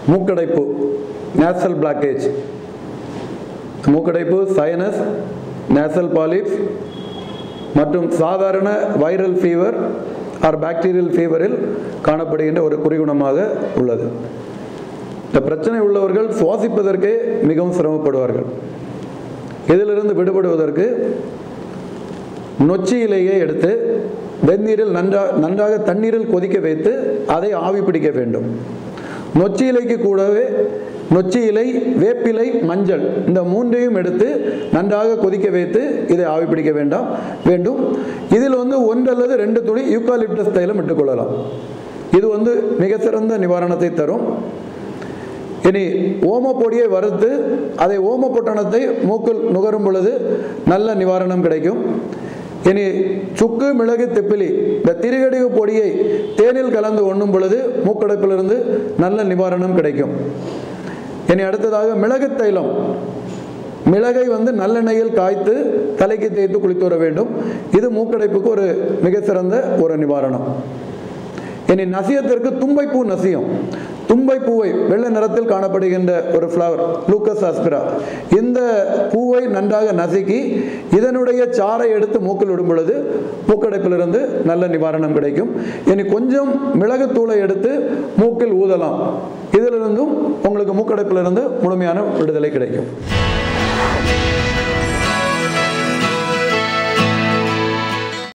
மூக்கடைப்பு nasal blockage மூக்கடைப்பு sinus nasal polyps மற்றும் சாதாரண வைரல் ஃபீவர் ஆர் பாக்டீரியல் ஃபீவரில் காணப்படுகின்ற ஒரு குறிகுணமாக உள்ளது இந்த பிரச்சனை உள்ளவர்கள் சுவாசிப்பதற்கே மிகவும் சிரமப்படுவார்கள் இதிலிருந்து விடுபடுவதற்கு நொச்சி இலையை எடுத்து வெந்நீரில் நன்றா நன்றாக தண்ணீரில் கொதிக்க வைத்து அதை ஆவி பிடிக்க வேண்டும் நொச்சி இலைக்கு கூடவே நொச்சி இலை வேப்பிலை மஞ்சள் இந்த மூன்றையும் எடுத்து நன்றாக கொதிக்க வைத்து இதை ஆவி பிடிக்க வேண்டாம் வேண்டும் இதில் வந்து ஒன்று அல்லது ரெண்டு துளி யூக்காலிப்டஸ் தைலம் இட்டுக்கொள்ளலாம் இது வந்து மிக சிறந்த நிவாரணத்தை தரும் இனி ஓம பொடியை வறுத்து அதை ஓம பொட்டணத்தை மூக்கில் நுகரும் பொழுது நல்ல நிவாரணம் கிடைக்கும் இனி சுக்கு மிளகு திப்பிலி இந்த திரிகடிவு பொடியை தேனில் கலந்து உண்ணும் பொழுது மூக்கடைப்பிலிருந்து நல்ல நிவாரணம் கிடைக்கும் இனி அடுத்ததாக மிளகு தைலம் மிளகை வந்து நல்லெண்ணெயில் காய்த்து தலைக்கு தேய்த்து குளித்து வர வேண்டும் இது மூக்கடைப்புக்கு ஒரு மிக சிறந்த ஒரு நிவாரணம் இனி நசியத்திற்கு தும்பைப்பூ நசியம் தும்பைப்பூவை வெள்ளை நிறத்தில் காணப்படுகின்ற ஒரு ஃப்ளவர் லூக்கஸ் ஆஸ்பிரா இந்த பூவை நன்றாக நசுக்கி இதனுடைய சாறை எடுத்து மூக்கில் விடும் பொழுது மூக்கடைப்பிலிருந்து நல்ல நிவாரணம் கிடைக்கும் இனி கொஞ்சம் மிளகுத்தூளை எடுத்து மூக்கில் ஊதலாம் இதிலிருந்தும் உங்களுக்கு மூக்கடைப்பிலிருந்து முழுமையான விடுதலை கிடைக்கும்